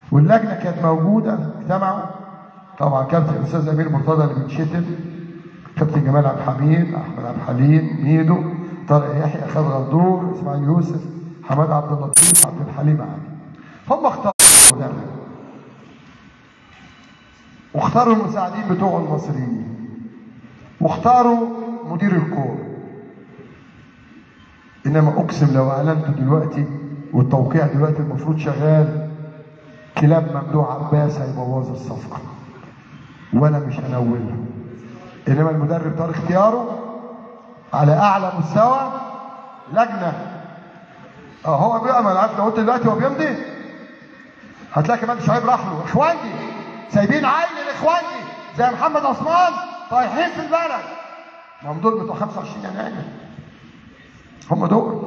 واللجنه كانت موجوده اجتمعوا طبعا كابتن الاستاذ امير مرتضى اللي بيتشتم كابتن جمال عبد الحميد احمد عبد الحليم ميدو طارق يحيى خالد غندور اسماعيل يوسف حماد عبد اللطيف عبد الحليم علي هم اختاروا مدرب واختاروا المساعدين بتوع المصريين واختاروا مدير الكوره انما اقسم لو اعلنت دلوقتي والتوقيع دلوقتي المفروض شغال كلاب ممدوح عباس هيبوظ الصفقه وانا مش هنولها انما المدرب طار اختياره على اعلى مستوى لجنه اه هو بقى ما انا عارف لو قلت دلوقتي هو بيمضي هتلاقي كمان شعيب راح له اخوانجي سايبين عيل الاخوانجي زي محمد عثمان طايحين في البلد ما هم دول بتوع 25 يناير هم دول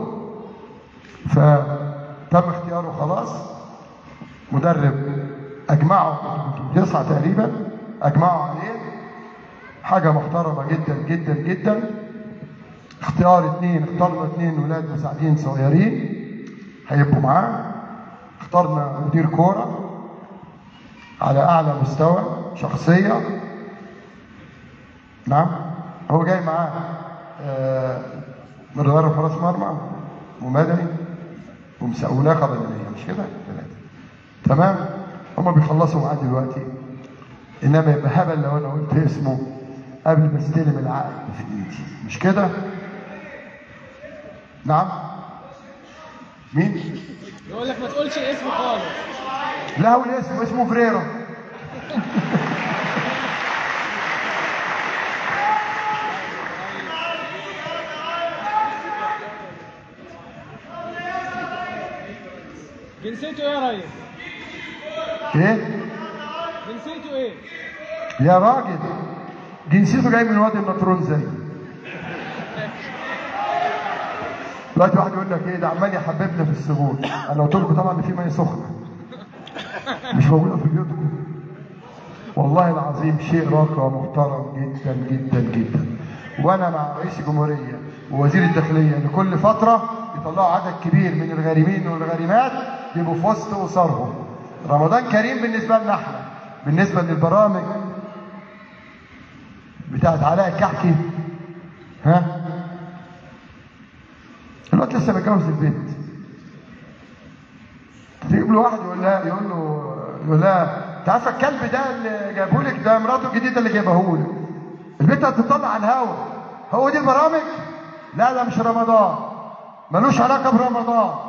فتم اختياره خلاص مدرب اجمعوا تسعه تقريبا اجمعوا عليه حاجه محترمه جدا جدا جدا اختيار اثنين اخترنا اثنين ولاد مساعدين صغيرين هيبقوا معاه اخترنا مدير كوره على اعلى مستوى شخصيه نعم هو جاي معاه آه مدرب حراس مرمى ومدني ومسؤولاه بدنيه مش كده؟ ثلاثه تمام؟ هما بيخلصوا معاه دلوقتي انما يبقى هبل لو انا قلت اسمه قبل ما استلم العقد في ايدي مش كده؟ نعم؟ مين؟ يقول لك ما تقولش اسمه خالص لا هو الاسم اسمه فريرا جنسيته ايه يا ريس؟ ايه؟ جنسيته ايه؟ يا راجل جنسيته جاي من وادي النطرون زي دلوقتي واحد يقول لك ايه ده عمال يحببنا في السجون انا قلت لكم طبعا ان في ميه سخنه مش موجوده في بيوتكم والله العظيم شيء راقي ومحترم جدا جدا جدا وانا مع رئيس الجمهوريه ووزير الداخليه ان كل فتره يطلعوا عدد كبير من الغارمين والغارمات يبقوا في وسط اسرهم رمضان كريم بالنسبه لنا احنا بالنسبه للبرامج بتاعت علاء الكحكي ها الوقت لسه متجوز البنت تجيب له واحد يقول لها يقول له يقول لها انت عارفه الكلب ده اللي جابه لك ده مراته الجديده اللي جايبه لك البنت هتطلع على الهوا هو دي البرامج لا ده مش رمضان ملوش علاقه برمضان